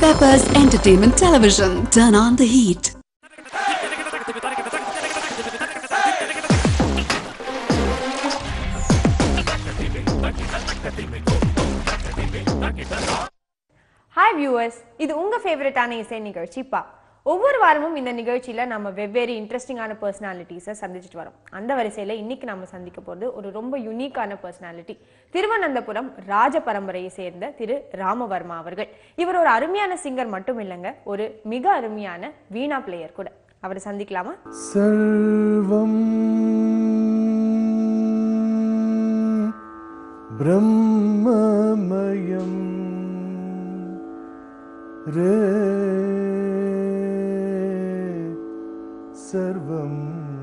Peppers Entertainment Television. Turn on the heat. Hi viewers இது உங்க ஃபேவரட்டான இசை நிகழ்ச்சி பா ஒவ்வொரு வாரமும் இந்த நிகழ்ச்சியில நம்ம வெவ்வேறு இன்ட்ரெஸ்டிங்கான பர்சனாலிட்டிஸை சந்திச்சுட்டு வரோம் அந்த வரிசையில இன்னைக்கு நம்ம சந்திக்க போறது ஒரு ரொம்ப யுனிக்கான பர்சனாலிட்டி திருவனந்தபுரம் ராஜ பரம்பரையை சேர்ந்த திரு ராமவர்மா அவர்கள் இவர் ஒரு அருமையான சிங்கர் மட்டும் இல்லைங்க ஒரு மிக அருமையான வீணா பிளேயர் கூட அவரை சந்திக்கலாமா सर्वं ब्रह्ममयं रे सर्वं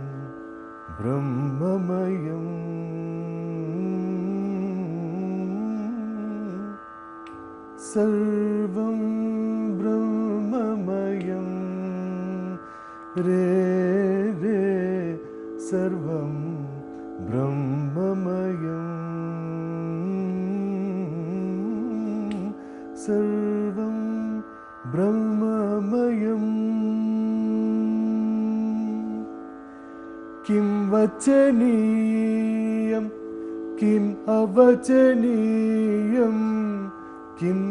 ब्रह्ममयम् सर्वं ब्रह्ममयं रे रे सर्वं ब्रह्ममयम् सर्वं ब्रह्ममयम् किं वचनीयं किम् अवचनीयं किं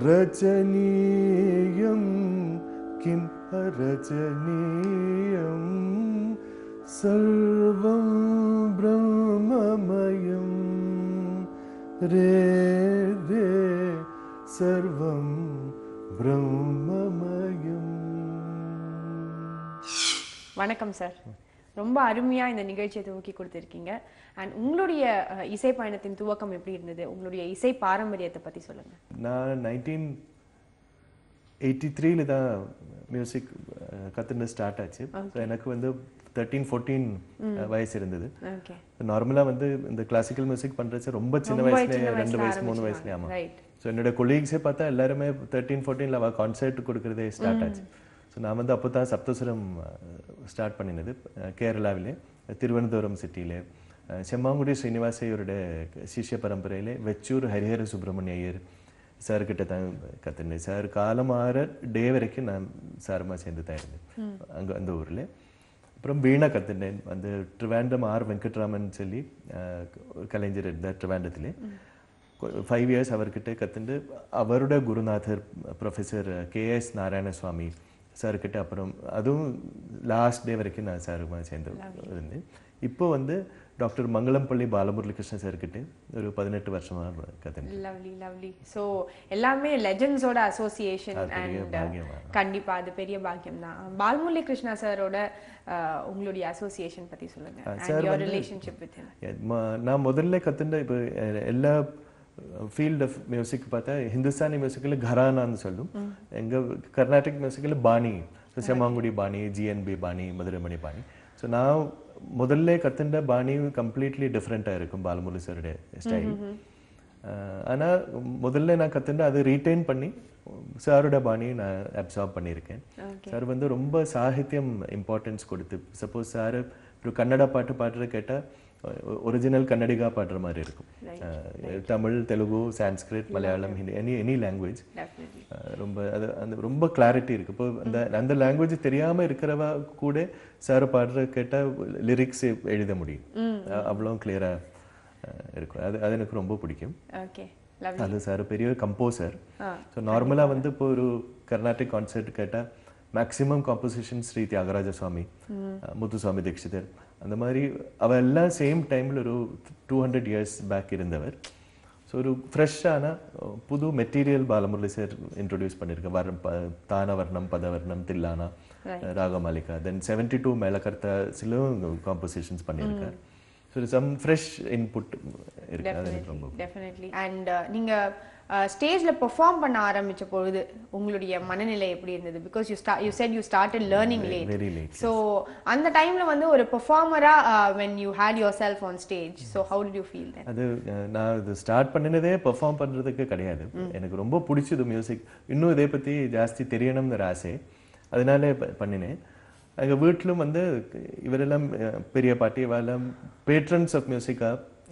रचनीयं किम् अरचनीयं सर्वं ब्रह्ममयं रे रे सर्वं ब्रह्ममयम् வணக்கம் சார் ரொம்ப அருமையா இந்த நிகழ்ச்சியை துவக்கி கொடுத்துருக்கீங்க அண்ட் உங்களுடைய அஹ், இசை பயணத்தின் துவக்கம் எப்படி இருந்தது உங்களுடைய இசை பாரம்பரியத்தை பத்தி சொல்லுங்க நான் நைன்டீன் எயிட்டி த்ரீல தான் மியூசிக் கற்றுன்னு ஸ்டார்ட் ஆச்சு So, எனக்கு வந்து தேர்ட்டீன் ஃபோர்டீன் வயசு இருந்தது ஓகே நார்மலாக வந்து இந்த கிளாசிக்கல் மியூசிக் பண்ணுறது ரொம்ப சின்ன ரொம்ப வயசுல சின்ன ரெண்டு வயசுல வயசு மூணு வயசுல ஆமாம் ரைட் ஸோ என்னோட கொலீக்ஸே பார்த்தா எல்லாருமே தேர்ட்டீன் ஃபோர்டீனில் அவள் கான்சர்ட் கொடுக்குறதே ஸ்டார்ட் ஆச்சு ஸோ நான் வந்து அப்போ தான் சப்தசுரம் ஸ்டார்ட் பண்ணினது அஹ், கேரளாவிலே திருவனந்தபுரம் சிட்டியிலே அஹ், செம்மாங்குடி ஸ்ரீனிவாசையரோட சிஷ்ய பரம்பரையிலே வெச்சூர் ஹரிஹர சுப்பிரமணிய ஐயர் சார் கிட்ட தான் கற்றுனேன் சார் காலமாற டே வரைக்கும் நான் சாரமாக சேர்ந்து தான் இருந்தேன் அங்கே அந்த ஊரில் அப்புறம் வீணா கற்றுனேன் அந்த ட்ரிவாண்டம் ஆர் வெங்கட்ராமன் சொல்லி அஹ், ஒரு கலைஞர் இருந்தார் ட்ரிவாண்டத்திலே ஃபைவ் இயர்ஸ் அவர்கிட்ட கற்றுண்டு அவரோட குருநாதர் ப்ரொஃபஸர் கே எஸ் நாராயணசுவாமி சார்கிட்ட அப்புறம் அதுவும் லாஸ்ட் டே வரைக்கும் நான் சாருமா சேர்ந்து இருந்தேன் இப்போ வந்து டாக்டர் மங்களம்பள்ளி பாலமுரளிகிருஷ்ண சார்கிட்ட ஒரு பதினெட்டு வருஷமாக கற்றுனேன் லவ்லி லவ்லி ஸோ எல்லாமே லெஜண்ட்ஸோட அசோசியேஷன் அது பெரிய அண்ட் பாக்கியமா. கண்டிப்பா அது பெரிய பாக்கியம் தான் பால்முரளி கிருஷ்ணா சாரோட அஹ், உங்களுடைய அசோசியேஷன் பத்தி சொல்லுங்க sir அண்ட் யோர் வந்து- ரிலேஷன்ஷிப் வித் ம- நான் முதல்ல கற்றுண்ட இப்போ எ- எல்லா ஃபீல்ட் ஆஃப் மியூசிக் பார்த்தா ஹிந்துஸ்தானி மியூசிக்கில் கரானான்னு சொல்லும் எங்கள் கர்நாடிக் மியூசிக்கில் பாணி So, செம்மாங்குடி பாணி ஜிஎன்பி பாணி மதுரைமணி பாணி ஸோ நான் முதல்ல கற்றுண்ட பாணி கம்ப்ளீட்லி டிஃப்ரெண்ட்டாக இருக்கும் பாலமுரளி சாருடைய ஸ்டைல் ஆனால் முதல்ல நான் கற்றுண்ட அது ரீட்டைன் பண்ணி சாரோட பாணி நான் அப்சார்ப் பண்ணியிருக்கேன் சார் வந்து ரொம்ப சாகித்யம் இம்பார்ட்டன்ஸ் கொடுத்து சப்போஸ் சார் ஒரு கன்னடா பாட்டு பாடுற கேட்டால் ஒரிஜினல் கன்னடிகா பாடுற மாதிரி இருக்கும் அஹ், Tamil Telugu Sanskrit Malayalam Hindi any any language definitely ரொம்ப அது அந்த ரொம்ப கிளாரிட்டி இருக்கு இப்போ அந்த அந்த லாங்குவேஜ் தெரியாம இருக்கிறவா கூட சார் பாடுற கேட்டால் லிரிக்ஸ் எழுத முடியும் அஹ், அவ்வளோ கிளியரா இருக்கும் அது அது எனக்கு ரொம்ப பிடிக்கும் ஓகே லவ்லி அது சார் பெரிய கம்போசர் ஸோ நார்மலாக வந்து இப்போ ஒரு கர்நாடிக் கான்சர்ட் கேட்டால் மேக்ஸிமம் காம்போசிஷன் ஸ்ரீ தியாகராஜ சுவாமி அஹ், முத்துசுவாமி தீட்சிதர் அந்த மாதிரி அவ எல்லாம் சேம் டைமில் ஒரு டூ ஹண்ட்ரட் இயர்ஸ் பேக் இருந்தவர் ஸோ ஒரு ஃப்ரெஷ்ஷான புது மெட்டீரியல் பாலமுரளி சார் இன்ட்ரொடியூஸ் பண்ணியிருக்க வர்ணம் ப தானவர்ணம் பதவர்ணம் தில்லானா ராகமாலிகா தென் செவன்டி டூ மேலக்கர்த்தாஸிலும் காம்போசிஷன்ஸ் பண்ணியிருக்கார் ஸோ சம் ஃப்ரெஷ் இன்புட் இருக்கு அது எனக்கு ரொம்ப டெஃபினெட்லி அண்ட் நீங்க ஸ்டேஜ்ல பெர்ஃபார்ம் பண்ண ஆரம்பிச்ச பொழுது உங்களுடைய மனநிலை எப்படி இருந்தது பிகாஸ் யூ ஸ்டா you said you started learning late very late so அந்த டைம்ல வந்து ஒரு பெர்ஃபார்மரா when you had yourself on stage so how did you feel then அது அஹ், நான் இது ஸ்டார்ட் பண்ணினதே பெர்ஃபார்ம் பண்ணுறதுக்கு கிடையாது எனக்கு ரொம்ப பிடிச்சது மியூசிக் இன்னும் இதை பற்றி ஜாஸ்தி தெரியணும்னு ஆசை அதனாலே ப- பண்ணினேன் எங்கள் வீட்டிலும் வந்து இவரெல்லாம் அஹ், பெரிய பாட்டி இவெல்லாம் பேட்ரன்ஸ் ஆஃப் மியூசிக்காக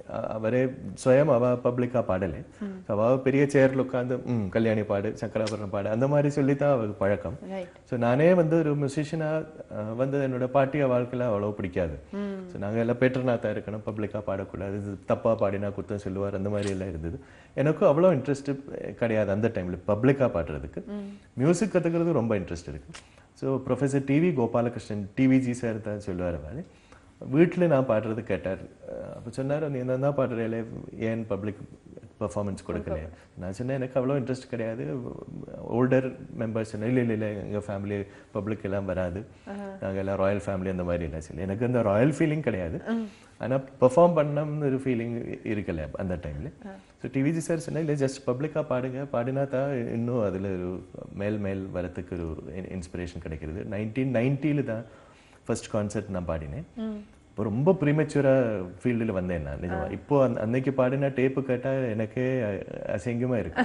அ- அவரே சுயம் அவ பப்ளிக்கா பாடலை அவ பெரிய சேர்ல உட்காந்து ம் கல்யாணி பாடு சங்கராபரணம் பாடு அந்த மாதிரி சொல்லி தான் அவருக்கு பழக்கம் ரைட் ஸோ நானே வந்து ஒரு மியூசிஷியனாக வந்து என்னோட பாட்டிய வாழ்க்கையில அவ்வளோ பிடிக்காது ஸோ நாங்கள் எல்லாம் பேட்டர்னா தான் இருக்கணும் பப்ளிக்காக பாடக்கூடாது இது தப்பாக பாடினா குத்தம் சொல்லுவார் அந்த மாதிரி எல்லாம் இருந்தது எனக்கும் அவ்வளோ இன்ட்ரெஸ்ட் கிடையாது அந்த டைமில் பப்ளிக்காக பாடுறதுக்கு மியூசிக் கற்றுக்கிறது ரொம்ப இன்ட்ரெஸ்ட் இருக்கு so professor TV Gopalakrishnan TVG sir தான் சொல்லுவார் மாதிரி வீட்டில் நான் பாடுறது கேட்டார் அப்போ சொன்னார் நீ என்ன தான் பாடுறேலே ஏன் பப்ளிக் பெர்ஃபார்மன்ஸ் கொடுக்கல நான் சொன்னேன் எனக்கு அவ்வளோ இன்ட்ரெஸ்ட் கிடையாது ஓல்டர் மெம்பர்ஸ் இல்லை இல்லை இல்லை எங்கள் ஃபேமிலி பப்ளிக் எல்லாம் வராது நாங்கள் எல்லாம் ராயல் ஃபேமிலி அந்த மாதிரி எல்லாம் சொல்லி எனக்கு அந்த ராயல் ஃபீலிங் கிடையாது ஆனால் பெர்ஃபார்ம் பண்ணணும்னு ஒரு ஃபீலிங் இருக்கல அந்த டைமில் ஸோ டிவிஜி சார் சொன்னா இல்லை ஜஸ்ட் பப்ளிக்காக பாடுங்க பாடினா தான் இன்னும் அதில் ஒரு மேல் மேல் வரத்துக்கு ஒரு இன்ஸ்பிரேஷன் கிடைக்கிறது நைன்டீன் நைன்ட்டியில் தான் ஃபர்ஸ்ட் கான்சர்ட் நான் பாடினேன் இப்போ ரொம்ப ப்ரீமெச்சுவராக ஃபீல்டில் வந்தேன் நான் நிஜமா இப்போ அந்த அன்னைக்கு பாடின டேப்பு கேட்டால் எனக்கே அ- அசிங்கமா இருக்கு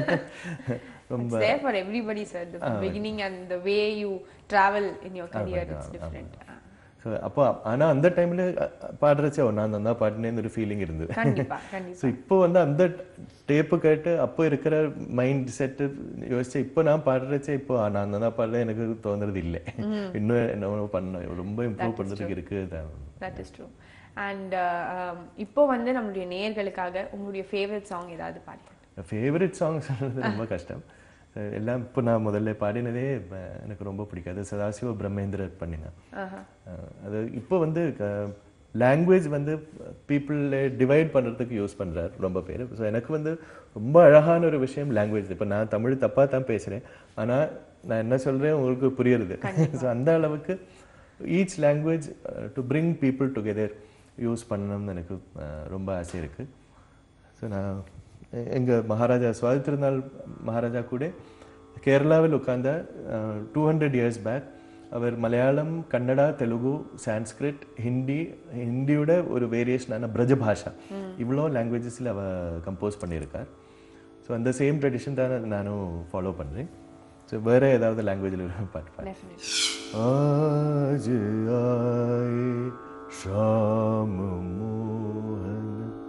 ரொம்ப It's there for everybody, sir. The beginning and the way you travel in your career, it's different. So அப்போ ஆனால் அந்த டைமில் பாடுறச்சே ஓ நான் நல்லா பாடினேன்னு ஒரு ஃபீலிங் இருந்தது கண்டிப்பா கண்டிப்பா ஸோ இப்போ வந்து அந்த டேப்பு கேட்டு அப்போ இருக்கிற மைண்ட் செட்டு யோசிச்சு இப்போ நான் பாடுறச்சே இப்போ ஆ, நான் நல்லா பாடுறேன் எனக்கு தோணுறது இல்லை இன்னும் என்ன பண்ணணும் ரொம்ப இம்ப்ரூவ் பண்ணுறதுக்கு இருக்கு தான் தட் இஸ் ட்ரூ அண்ட் இப்போ வந்து நம்மளுடைய நேயர்களுக்காக உங்களுடைய ஃபேவரட் சாங் ஏதாவது பாடுங்க ஃபேவரட் சாங் சொல்றது ரொம்ப கஷ்டம் அஹ் எல்லாம் இப்போ நான் முதல்ல பாடினதே அஹ் எனக்கு ரொம்ப பிடிக்காது சதாசிவ பிரம்மேந்திரர் பண்ணினேன் அஹ் அது இப்போ வந்து லாங்குவேஜ் வந்து பீப்புள் டிவைட் பண்ணுறதுக்கு யூஸ் பண்றார் ரொம்ப பேர் ஸோ எனக்கு வந்து ரொம்ப அழகான ஒரு விஷயம் லாங்குவேஜ் இப்போ நான் தமிழ் தப்பாக தான் பேசுகிறேன் ஆனால் நான் என்ன சொல்கிறேன் உங்களுக்கு புரியுறது ஸோ அந்த அளவுக்கு each language to bring people together use பண்ணணும்னு எனக்கு அஹ் ரொம்ப ஆசை இருக்குது ஸோ நான் எ- எங்க மகாராஜா சுவாதி திருநாள் மகாராஜா கூட கேரளாவில் உட்கார்ந்த டூ ஹண்ட்ரட் இயர்ஸ் பேக் அவர் மலையாளம் கன்னடா தெலுங்கு சான்ஸ்கிரிட் ஹிந்தி ஹிந்தியோட ஒரு வேரியேஷனான பிரஜ பாஷா இவ்வளோ லாங்குவேஜஸில் அவ கம்போஸ் பண்ணியிருக்கார் ஸோ அந்த சேம் ட்ரெடிஷன் தான் நானும் ஃபாலோ பண்ணுறேன் ஸோ வேறு ஏதாவது லாங்குவேஜில் பாட்டு பாடு டெஃபினெட்லி आज आए श्याम मोहन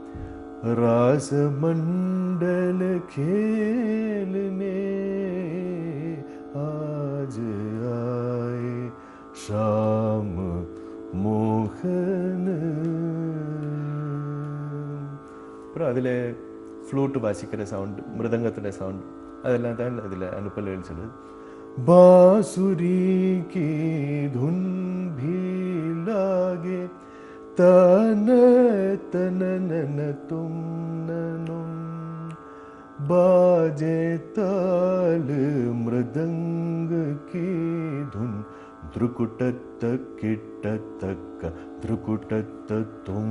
रास मंडल खेलने आज आए श्याम मोहन அப்புறம் அதில் ஃப்ளூட் வாசிக்கிற சவுண்ட் மிருதங்கத்தோட சவுண்ட் அதெல்லாம் தான் அதில் அனுப்பலன்னு சொல்லுது बांसुरी की धुन भी लागे तन तन नन तुम ननुम बाजे ताल मृदंग की धुन ध्रुकुटत किटतक ध्रुकुटत तुम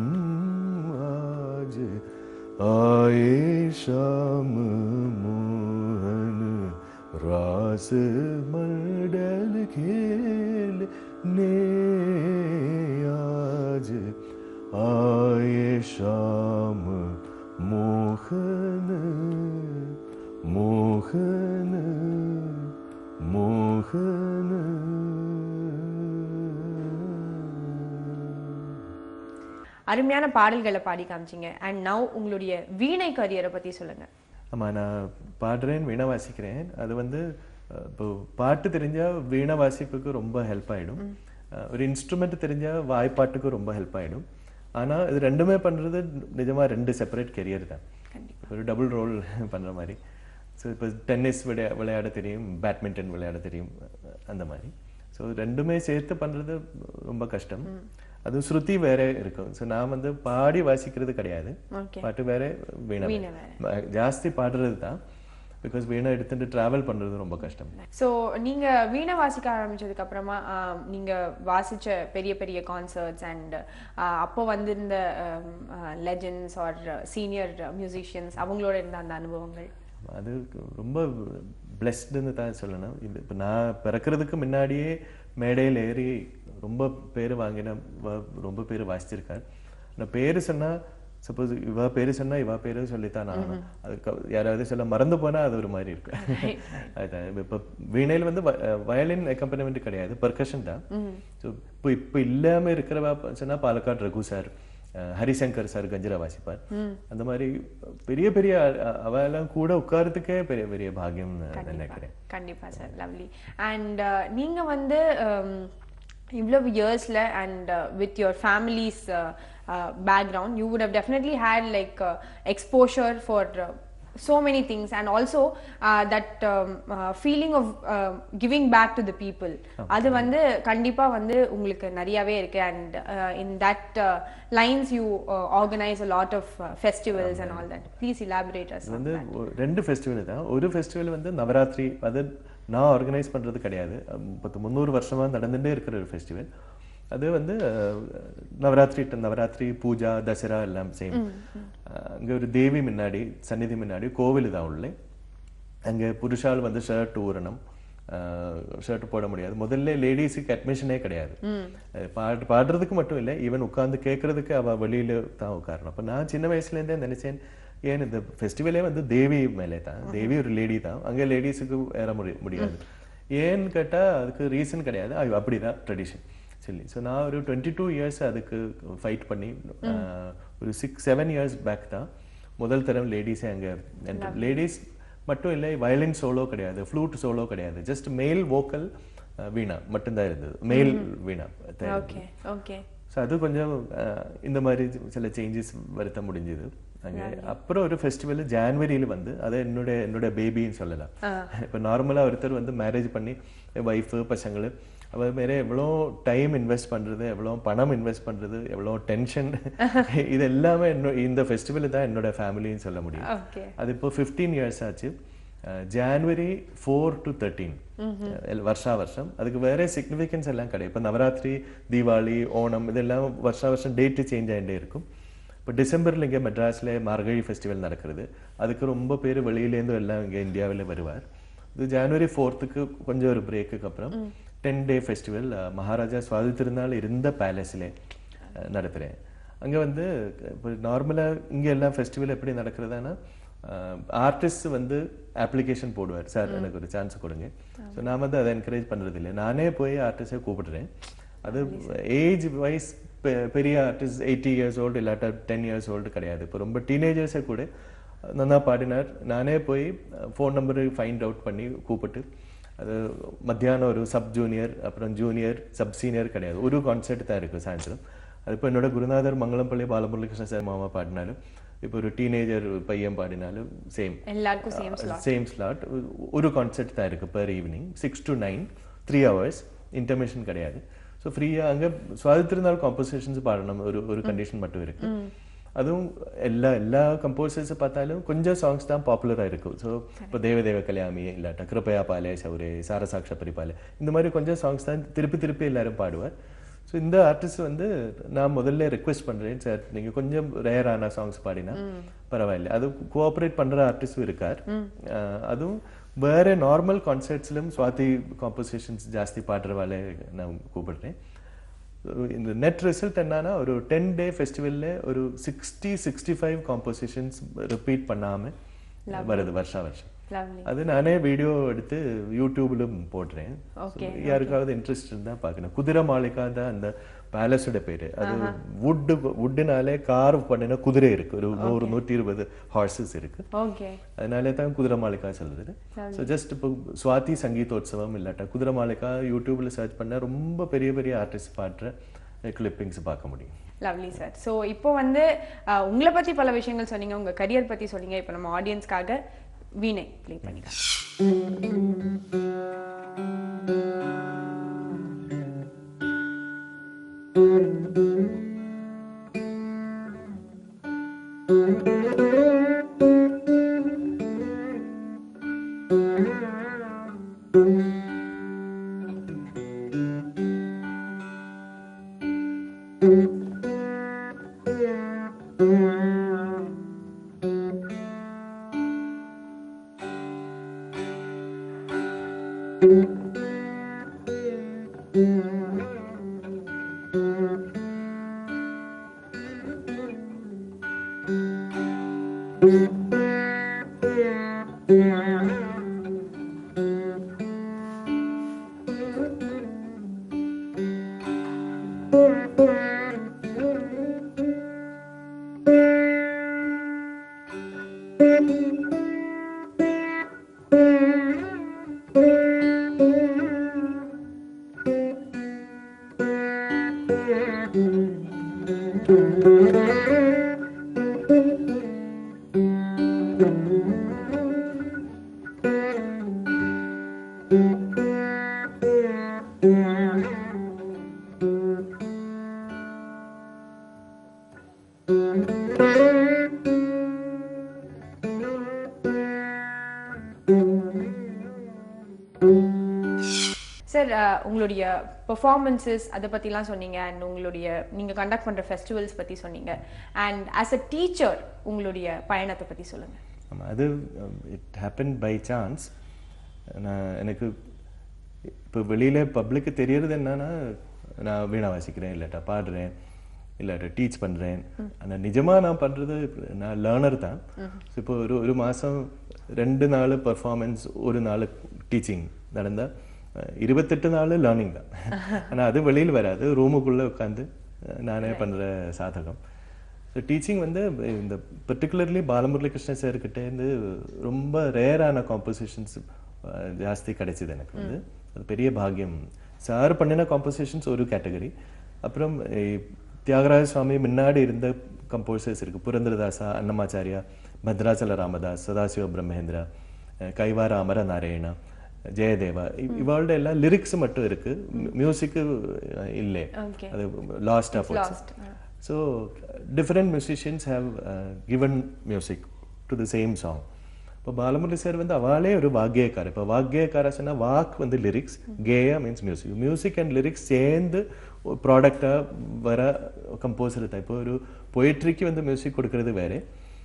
आज आए श्याम मोहन रास मंडल खेल ने आज आए शाम मोहन मोहन मोहन அருமையான பாடல்களை பாடி காமிச்சிங்க அண்ட் நவ் உங்களுடைய வீணை கரியரை பத்தி சொல்லுங்க ஆமா நான் பாடுறேன் வீணை வாசிக்கிறேன் அது வந்து அஹ், இப்போ பாட்டு தெரிஞ்சா வீணை வாசிப்புக்கு ரொம்ப ஹெல்ப் ஆயிடும் அஹ், ஒரு இன்ஸ்ட்ருமெண்ட் தெரிஞ்சா வாய்ப்பாட்டுக்கு ரொம்ப ஹெல்ப் ஆயிடும் ஆனா இது ரெண்டுமே பண்றது நிஜமா ரெண்டு செப்பரேட் கெரியர் தான் ஒரு டபுள் ரோல் பண்ற மாதிரி ஸோ இப்போ டென்னிஸ் விளையா விளையாட தெரியும் பேட்மிண்டன் விளையாட தெரியும் அஹ், அந்த மாதிரி ஸோ ரெண்டுமே சேர்த்து பண்றது ரொம்ப கஷ்டம் அது ஸ்ருதி வேற இருக்கும் ஸோ நான் வந்து பாடி வாசிக்கிறது கிடையாது ஓகே பாட்டு வேற வீணை வீணை வேற. ம- ஜாஸ்தி பாடுறது தான் பிகாஸ் வீணை எடுத்துட்டு டிராவல் பண்றது ரொம்ப கஷ்டம் ஸோ நீங்க வீணை வாசிக்க ஆரம்பிச்சதுக்கு அப்புறமா ஆம், நீங்க வாசிச்ச பெரிய பெரிய கான்சர்ட்ஸ் அண்ட் அப்போ வந்திருந்த லெஜண்ட்ஸ் ஆர் சீனியர் மியூசிஷியன்ஸ் அவங்களோட இருந்த அந்த அனுபவங்கள் அது ரொம்ப பிளெஸ்டுன்னு தான் சொல்லணும் இது இப்போ நான் பிறக்கிறதுக்கு முன்னாடியே மேடையில் ஏறி ரொம்ப பேர் வாங்கின வ- ரொம்ப பேர் வாசிச்சிருக்கார் நான் பேர் சொன்னா சப்போஸ் இவ பேர் சொன்னா இவ பேரு சொல்லித்தான் நான் ஆகணும். அதுக்கு யாராவது சொல்ல மறந்து போனா அது ஒரு மாதிரி இருக்கு அதுதான் இப்போ வீணையில் வந்து வயலின் அக்கம்பனிமெண்ட் கிடையாது பர்கஷன் தான் ஸோ இப்போ இப்போ இல்லாம இருக்கிறவா சொன்னா பாலக்காடு ரகு சார் அஹ் ஹரிசங்கர் சார் கஞ்சரா வாசிப்பார் அந்த மாதிரி பெரிய பெரிய அ- அவெல்லாம் கூட உட்கார்றதுக்கே பெரிய பெரிய பாக்கியம் நினைக்கிறேன் கண்டிப்பா சார் லவ்லி அண்ட் நீங்க வந்து um, இவ்வளவு இயர்ஸ்ல and with your families background you would have definitely had like exposure for so many things and also uh, that um, uh, feeling of uh, giving back to the people அது வந்து கண்டிப்பா வந்து உங்களுக்கு நிறையவே இருக்கு and uh, in that uh, lines you uh, organize a lot of uh, festivals and all that please elaborate us இது on வந்து that ஒரு- ரெண்டு ஃபெஸ்டிவல் தான் ஒரு ஃபெஸ்டிவல் வந்து நவராத்திரி அது நான் ஆர்கனைஸ் பண்றது கிடையாது பத்து முந்நூறு வருஷமா நடந்துட்டே இருக்கிற ஒரு ஃபெஸ்டிவல் அது வந்து அஹ், நவராத்திரி ட- நவராத்திரி பூஜா தசரா எல்லாம் சேம் அங்க ஒரு தேவி முன்னாடி சந்நிதி முன்னாடி கோவில் தான் உள்ளே அங்க புருஷால் வந்து ஷர்ட் ஊறணும் ஷர்ட் போட முடியாது முதல்ல லேடிஸுக்கு அட்மிஷனே கிடையாது அஹ் பாடு பாடுறதுக்கு மட்டும் இல்லை ஈவன் உட்கார்ந்து கேட்கறதுக்கு அவ வெளியில தான் உட்காரணும் அப்ப நான் சின்ன வயசுல இருந்தே நினைச்சேன் ஏன் இந்த ஃபெஸ்டிவலே வந்து தேவி மேலே தான் தேவி ஒரு லேடி தான் அங்க லேடிஸுக்கு ஏற முடி முடியாது ஏன்னு கேட்டா அதுக்கு ரீசன் கிடையாது அது அப்படிதான் ட்ரெடிஷன் சொல்லி ஸோ நான் ஒரு டுவெண்ட்டி டூ இயர்ஸ் அதுக்கு ஃபைட் பண்ணி அஹ், ஒரு சிக்ஸ் செவன் இயர்ஸ் பேக் தான் முதல் தரம் லேடிஸே அங்கே லேடிஸ் மட்டும் இல்லை வயலின் சோலோ கிடையாது ஃப்ளூட் சோலோ கிடையாது ஜஸ்ட் மேல் வோக்கல் வீணா மட்டும்தான் இருந்தது மேல் வீணா தான் okay okay ஸோ அது கொஞ்சம் அஹ், இந்த மாதிரி சில சேஞ்சஸ் வருத்த முடிஞ்சது அங்கே அப்புறம் ஒரு ஃபெஸ்டிவல் ஜான்வரியில் வந்து அது என்னோட என்னோட பேபின்னு சொல்லலாம் இப்போ நார்மலாக ஒருத்தர் வந்து மேரேஜ் பண்ணி ஒய்ஃபு பசங்கள் அவ மேலே எவ்வளோ டைம் இன்வெஸ்ட் பண்ணுறது எவ்வளோ பணம் இன்வெஸ்ட் பண்ணுறது எவ்வளோ டென்ஷன் இது எல்லாமே என்னோ- இந்த ஃபெஸ்டிவல் தான் என்னோட ஃபேமிலின்னு சொல்ல முடியும் okay அது இப்போ ஃபிஃப்டீன் இயர்ஸ் ஆச்சு ஜான்வரி ஃபோர் டு தேர்ட்டீன் வருஷா வருஷம் அதுக்கு வேற சிக்னிஃபிகன்ஸ் எல்லாம் கிடையாது இப்போ நவராத்திரி தீபாவளி ஓணம் இதெல்லாம் வருஷா வருஷம் டேட்டு சேஞ்ச் ஆகிட்டே இருக்கும் இப்போ டிசம்பரில் இங்கே மெட்ராஸில் மார்கழி ஃபெஸ்டிவல் நடக்கிறது அதுக்கு ரொம்ப பேர் வெளியிலேருந்து எல்லாம் இங்கே இந்தியாவில் வருவார் இது ஜனவரி ஃபோர்த்துக்கு கொஞ்சம் ஒரு பிரேக்குக்கு அப்புறம் ten day festival Maharaja Swathi Thirunal இருந்த பேலஸில் நடத்துகிறேன் அங்கே வந்து இப்போ நார்மலாக இங்கே எல்லாம் ஃபெஸ்டிவல் எப்படி நடக்கிறதுனா ஆர்டிஸ்ட் வந்து அப்ளிகேஷன் போடுவார் சார் எனக்கு ஒரு சான்ஸ் கொடுங்க ஸோ நான் வந்து அதை என்கரேஜ் பண்ணுறது இல்லை நானே போய் ஆர்டிஸ்டை கூப்பிடுறேன் அது ஏஜ் வைஸ் பெரிய ஆர்டிஸ்ட் எயிட்டி இயர்ஸ் ஓல்டு இல்லாட்டா டென் இயர்ஸ் ஓல்டு கிடையாது இப்போ ரொம்ப டீனேஜர்ஸை கூட நல்லா பாடினார் நானே போய் ஃபோன் நம்பர் ஃபைண்ட் அவுட் பண்ணி கூப்பிட்டு அது மத்தியானம் ஒரு சப் ஜூனியர் அப்புறம் ஜூனியர் சப் சீனியர் கிடையாது ஒரு கான்செர்ட் தான் இருக்குது சாயந்தரம் அது இப்போ என்னோட குருநாதர் மங்களம்பள்ளி பாலமுரளிகிருஷ்ண சார் மாமா பாடினாலும் இப்போ ஒரு டீனேஜர் பையன் பாடினாலும் சேம் எல்லாருக்கும் சேம் ஸ்லாட் சேம் ஸ்லாட் ஒரு கான்செர்ட் தான் இருக்கு per evening six to nine three hours intermission கிடையாது ஸோ ஃப்ரீயாக அங்கே சுவாதித்திருந்தால் காம்போசிஷன்ஸ் பாடணும் ஒரு ஒரு கண்டிஷன் மட்டும் இருக்கு அதுவும் எல்லா எல்லா கம்போசர்ஸ் பார்த்தாலும் கொஞ்சம் சாங்ஸ் தான் பாப்புலராக இருக்கும் ஸோ இப்போ தேவதேவ கல்யாமி இல்லாட்டா கிருப்பயா பாலே சௌரே சாரசாக்ஷ பரிபாலே இந்த மாதிரி கொஞ்சம் சாங்ஸ் தான் திருப்பி திருப்பி எல்லாரும் பாடுவார் ஸோ இந்த ஆர்டிஸ்ட் வந்து நான் முதல்ல ரெக்வெஸ்ட் பண்றேன் சார் நீங்க கொஞ்சம் ரேரான சாங்ஸ் பாடினா பரவாயில்ல அது கோஆப்ரேட் பண்ற ஆர்டிஸ்டும் இருக்கார் அஹ் அதுவும் வேற நார்மல் கான்சர்ட்ஸ்லும் சுவாதி காம்போசிஷன்ஸ் ஜாஸ்தி பாடுறவாளே நான் கூப்பிடுறேன் இந்த நெட் ரிசல்ட் என்னன்னா ஒரு டென் டே ஃபெஸ்டிவலில் ஒரு sixty sixty five compositions repeat பண்ணாம வருது வருஷா வருஷம் லவ்லி அது நானே வீடியோ எடுத்து யூடியூப்லும் போடுறேன் Okay, So, யாருக்காவது இன்ட்ரெஸ்ட் இருந்தா பார்க்கணும் குதிரை மாளிகா தான் அந்த பேலஸோட பேரு அது வுட்டு வுட்டுனாலே கார் பண்ணின குதிரை இருக்கு ஒரு நூறு நூற்றி இருபது ஹார்சஸ் இருக்கு ஓகே அதனாலே தான் குதிரை மாளிகா சொல்றது ஸோ ஜஸ்ட் இப்போ சுவாதி சங்கீதோத்சவம் இல்லாட்டா குதிரை மாளிகா யூடியூப்ல சர்ச் பண்ணா ரொம்ப பெரிய பெரிய ஆர்டிஸ்ட் பாடுற கிளிப்பிங்ஸ் பார்க்க முடியும் லவ்லி சார் ஸோ இப்போ வந்து அஹ், உங்களை பத்தி பல விஷயங்கள் சொன்னீங்க உங்க கரியர் பத்தி சொன்னீங்க இப்போ நம்ம ஆடியன்ஸ்க்காக வீணை ப்ளே பண்ணிக்கலாம் சார் உங்களுடைய பெர்ஃபார்மன்ஸஸ் அதை பற்றிலாம் சொன்னீங்க அண்ட் உங்களுடைய நீங்கள் கண்டக்ட் பண்ணுற ஃபெஸ்டிவல்ஸ் பற்றி சொன்னீங்க அண்ட் ஆஸ் அ டீச்சர் உங்களுடைய பயணத்தை பற்றி சொல்லுங்கள் ஆமாம் அது இட் ஹேப்பன் பை சான்ஸ் நான் எனக்கு இப்போ வெளியில் பப்ளிக்கு தெரியறது என்னன்னா நான் வீணா வாசிக்கிறேன் இல்லாட்டா பாடுறேன் இல்லாட்டா டீச் பண்ணுறேன் ஆனால் நிஜமாக நான் பண்ணுறது நான் லேர்னர் தான் ஸோ இப்போ ஒரு ஒரு மாதம் ரெண்டு நாள் பர்ஃபார்மன்ஸ் ஒரு நாள் டீச்சிங் நடந்தால் இருபத்தெட்டு நாள் லேர்னிங் தான் ஆனால் அது வெளியில் வராது ரூமுக்குள்ளே உட்காந்து நானே பண்ணுற சாதகம் ஸோ டீச்சிங் வந்து இந்த பர்டிகுலர்லி பாலமுரளி கிருஷ்ண சார்கிட்ட இருந்து ரொம்ப ரேரான காம்போசிஷன்ஸ் ஜாஸ்தி கிடைச்சிது எனக்கு வந்து அது பெரிய பாக்கியம் சார் பண்ணின காம்போசிஷன்ஸ் ஒரு கேட்டகரி அப்புறம் eh, தியாகராஜ சுவாமி முன்னாடி இருந்த கம்போசர்ஸ் இருக்கு புரந்தரதாசா அன்னமாச்சாரியா பத்ராச்சல ராமதாஸ் சதாசிவ பிரம்மேந்திரா அஹ், கைவார அமர நாராயணா ஜெயதேவா இ- இவாளோட எல்லாம் லிரிக்ஸ் மட்டும் இருக்கு மியூசிக்கு இல்லை Okay. அது last of Lost, So different musicians have uh, given music to the same song. இப்போ பாலமுரளி சார் வந்து அவளே ஒரு வாக்கியக்காரர் இப்போ வாக்கியக்கார சொன்னா வாக் வந்து லிரிக்ஸ் கேயா means music music and lyrics சேர்ந்து ப்ராடக்டாக வர கம்போசர் தான் இப்போ ஒரு பொயிட்ரிக்கு வந்து மியூசிக் கொடுக்கறது வேறு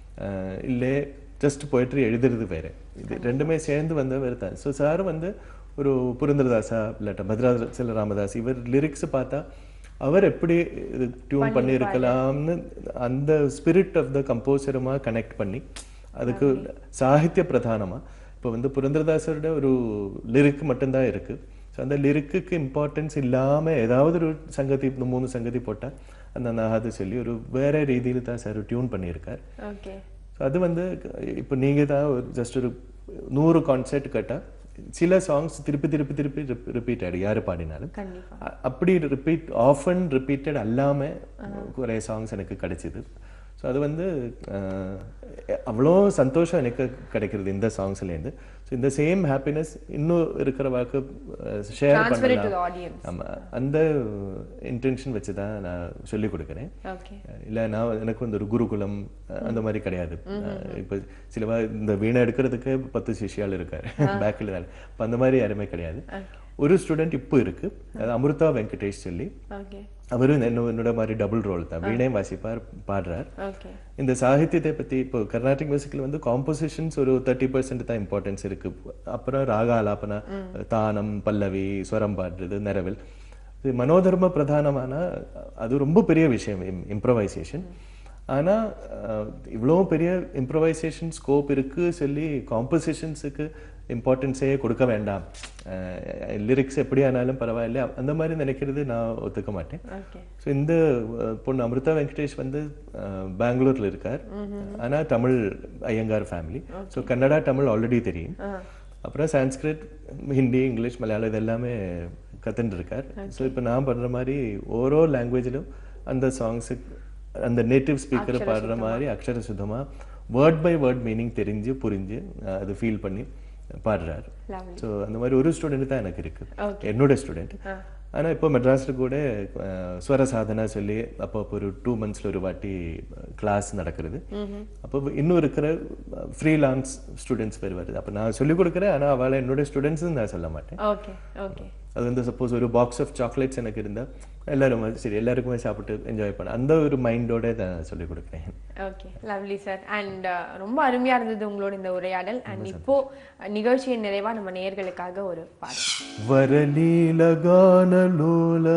இல்லை ஜஸ்ட் பொயிட்ரி எழுதுறது வேறு இது ரெண்டுமே சேர்ந்து வந்த வேறு தான் ஸோ சார் வந்து ஒரு புரந்தரதாசா இல்லாட்ட பத்ராச்சல ராமதாஸ் இவர் லிரிக்ஸ் பார்த்தா அவர் எப்படி இது டியூன் பண்ணியிருக்கலாம்னு அந்த ஸ்பிரிட் ஆஃப் த கம்போசருமா கனெக்ட் பண்ணி அதுக்கு சாகித்ய பிரதானமா இப்போ வந்து புரந்தரதாசரோட ஒரு லிரிக் மட்டும்தான் இருக்கு ஸோ அந்த லிரிக்குக்கு இம்பார்ட்டன்ஸ் இல்லாம ஏதாவது ஒரு சங்கதி இந்த மூணு சங்கதி போட்டா அந்த நாகாது சொல்லி ஒரு வேற ரீதியில் தான் சார் டியூன் பண்ணியிருக்கார் ஓகே ஸோ அது வந்து இப்போ நீங்க தான் ஜஸ்ட் ஒரு நூறு கான்சர்ட் கேட்டால் சில சாங்ஸ் திருப்பி திருப்பி திருப்பி ரிப்பீட் ஆயிடும் யாரு பாடினாலும் கண்டிப்பா அ- அப்படி ரிப்பீட் ஆஃபன் ரிப்பீட்டட் அல்லாம நிறைய சாங்ஸ் எனக்கு கிடைச்சிது ஸோ அது வந்து அஹ், அவ்வளோ சந்தோஷம் எனக்கு கிடைக்கிறது இந்த சாங்ஸ்லேருந்து ஸோ இந்த சேம் ஹாப்பினஸ் இன்னும் இருக்கிற வாக்கு share Transfer it to the பண்ணலாம் audience. ஆமா அந்த இன்டென்ஷன் வச்சு தான் நான் சொல்லிக் கொடுக்குறேன் ஓகே இல்ல நான் எனக்கு வந்து ஒரு குருகுலம் அஹ், அந்த மாதிரி கிடையாது அஹ், இப்ப சிலவா இந்த வீணை எடுக்கிறதுக்கு பத்து சிஷ்யால் இருக்காரு பேக்கில் தான் இப்போ அந்த மாதிரி யாருமே கிடையாது ஒரு ஸ்டூடெண்ட் இப்போ இருக்கு அது அமிர்தா வெங்கடேஷ் சொல்லி ஓகே அவரும் என்ன- என்னோட மாதிரி டபுள் ரோல் தான் வீணையும் வாசிப்பார் பாடுறார் ஓகே இந்த சாகித்யத்தை பத்தி இப்போ கர்நாடிக் மியூசிக்ல வந்து காம்போசிஷன்ஸ் ஒரு தேர்ட்டி பர்சன்ட் தான் இம்பார்ட்டன்ஸ் இருக்கு அப்புறம் ராக ஆலாபனா தானம் பல்லவி ஸ்வரம் பாடுறது நிறவில் இது மனோதர்ம பிரதானமான அது ரொம்ப பெரிய விஷயம் இம்ப்ரவைசேஷன் ஆனா அஹ், இவ்வளோ பெரிய இம்ப்ரவைசேஷன் ஸ்கோப் இருக்கு சொல்லி காம்போசிஷன்ஸுக்கு இம்பார்ட்டன்ஸே கொடுக்க வேண்டாம் லிரிக்ஸ் எப்படி ஆனாலும் பரவாயில்ல அந்த மாதிரி நினைக்கிறது நான் ஒத்துக்க மாட்டேன் ஓகே ஸோ இந்த அஹ், பொண்ணு அமிர்தா வெங்கடேஷ் வந்து அஹ், பெங்களூர்ல இருக்கார் ஆனா Tamil Iyengar family so Kannada Tamil already தெரியும் அப்புறம் சான்ஸ்கிரிட் ஹிந்தி இங்கிலீஷ் மலையாளம் இது எல்லாமே கத்துட்டு இருக்கார் ஸோ இப்போ நான் பண்ற மாதிரி ஓரோ லாங்குவேஜிலும் அந்த சாங்ஸுக்கு அந்த நேட்டிவ் ஸ்பீக்கர் பாடுற மாதிரி அக்ஷர சுத்தமா வேர்ட் பை வேர்ட் மீனிங் தெரிஞ்சு புரிஞ்சு அஹ், அது ஃபீல் பண்ணி பாடுறாரு Lovely. ஸோ அந்த மாதிரி ஒரு ஸ்டூடெண்ட் தான் எனக்கு இருக்கு Okay. என்னோட ஸ்டூடெண்ட் ஆனா இப்போ மெட்ராஸ்ல கூட அஹ், ஸ்வர சாதனா சொல்லி அப்போ அப்போ ஒரு டூ மந்த்ஸ்ல ஒரு வாட்டி கிளாஸ் நடக்கிறது அப்போ இன்னும் இருக்கிற ஃப்ரீலான்ஸ் ஸ்டூடெண்ட்ஸ் பேர் வருது அப்போ நான் சொல்லிக் கொடுக்குறேன் ஆனா அவளை என்னோட ஸ்டூடெண்ட்ஸ் நான் சொல்ல மாட்டேன் ஓகே ஓகே அது வந்து சப்போஸ் ஒரு பாக்ஸ் ஆஃப் சாக்லேட்ஸ் எனக்கு இருந்தா எல்லாரும் வந்து சரி எல்லாருக்குமே சாப்பிட்டு என்ஜாய் பண்ண அந்த ஒரு மைண்டோட நான் சொல்லிக் கொடுக்குறேன் ஓகே லவ்லி சார் அண்ட் ரொம்ப அருமையா இருந்தது உங்களோட இந்த உரையாடல் அண்ட் இப்போ அஹ், நிகழ்ச்சியின் நிறைவா நம்ம நேயர்களுக்காக ஒரு பாடல் వరలీలగానలోల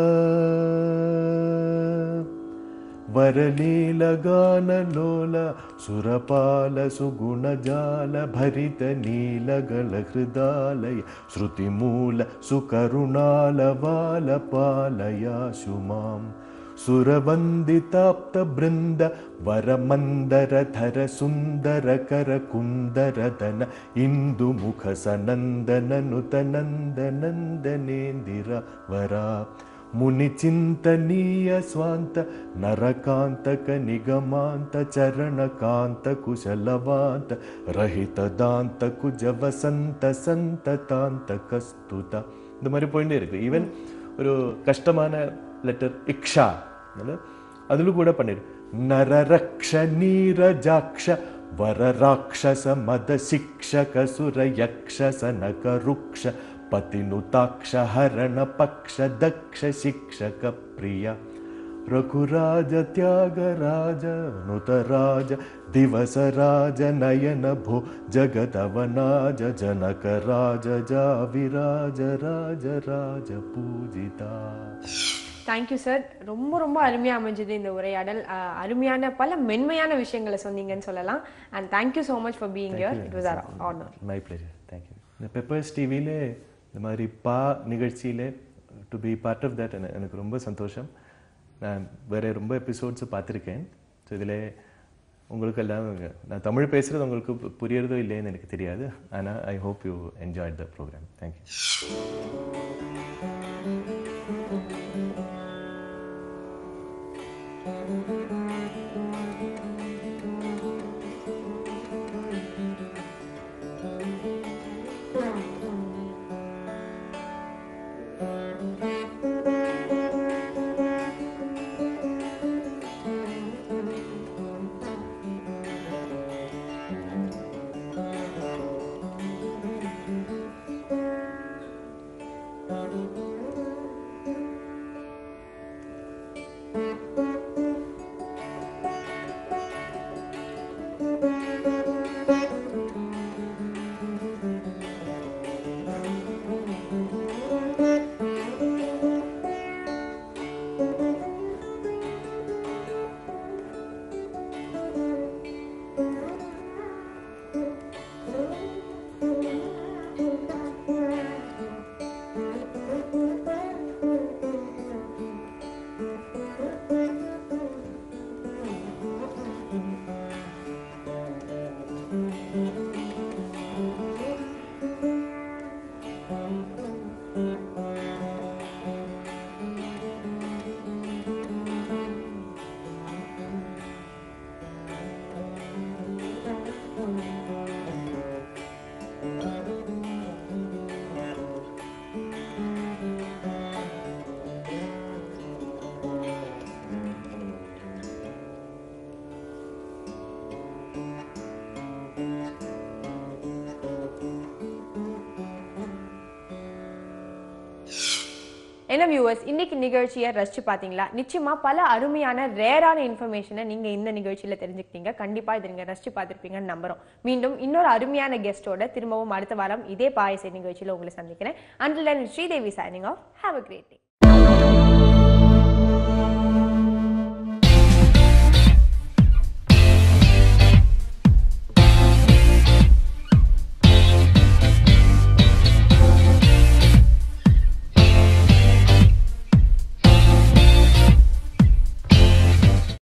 వరలీలగానలోల సురపాల సుగుణజాల భరిత నీలగల హృదాలయ శృతిమూల సుకరుణాల వాల పాలయాశు మాం సురవందితాప్త బృంద వరమందరధర సుందరకర కుందరదన ఇందు ముఖ సనందననుత నందనందనేందిర వరా ముని చింతనీయ స్వాంత నరకాంతక నిగమాంత చరణకాంత కుశలవాంత రహిత దాంత కుజ వసంత సంతతాంత கஸ்துதா இந்த மாதிரி போயிட்டே இருக்கு ஈவன் ஒரு கஷ்டமான லெட்டர் இக்ஷா அதில் கூட பண்ணிரு நரரக்ஷ நீரஜாக்ஷ ವರರಾಕ್ಷಸ ಮದ ಶಿಕ್ಷಕ ಸುರ ಯಕ್ಷ ಸನಕ ವೃಕ್ಷ ಪತಿನುತಾಕ್ಷ ಹರಣ ಪಕ್ಷ ದಕ್ಷ ಶಿಕ್ಷಕ ಪ್ರಿಯ ರಘುರಾಜ ತ್ಯಾಗರಾಜ ನುತರಾಜ ದಿವಸ ರಾಜ ನಯನ ಭೋ ಜಗದವನಾಜ ಜನಕ ರಾಜ ಜಾವಿರಾಜ ராஜ ராஜ பூஜிதா தேங்க்யூ சார் ரொம்ப ரொம்ப அருமையாக அமைஞ்சது இந்த உரையாடல் அஹ், அருமையான பல மென்மையான விஷயங்களை சொன்னீங்கன்னு சொல்லலாம் and thank you so much for being here it was our honour my pleasure thank you இந்த பெப்பர்ஸ் டிவியிலே இந்த மாதிரி பா நிகழ்ச்சியிலே to be part of that எனக்கு ரொம்ப சந்தோஷம் நான் வேற ரொம்ப எபிசோட்ஸ் பார்த்துருக்கேன் ஸோ இதில் உங்களுக்கு எல்லாம் நான் தமிழ் பேசுகிறது உங்களுக்கு பு- புரியறதோ இல்லைன்னு எனக்கு தெரியாது ஆனால் I hope you enjoy the programme thank you என்ன வியூவர்ஸ் இன்னைக்கு நிகழ்ச்சியை ரசிச்சு பார்த்தீங்களா நிச்சயமா பல அருமையான ரேரான இன்ஃபர்மேஷனை நீங்க இந்த நிகழ்ச்சியில தெரிஞ்சுக்கிட்டீங்க கண்டிப்பா இதை நீங்க ரசிச்சு பார்த்திருப்பீங்கன்னு நம்புறோம் மீண்டும் இன்னொரு அருமையான கெஸ்டோட திரும்பவும் அடுத்த வாரம் இதே பாயசை நிகழ்ச்சியில உங்களை சந்திக்கிறேன் until Sridevi signing off have a great day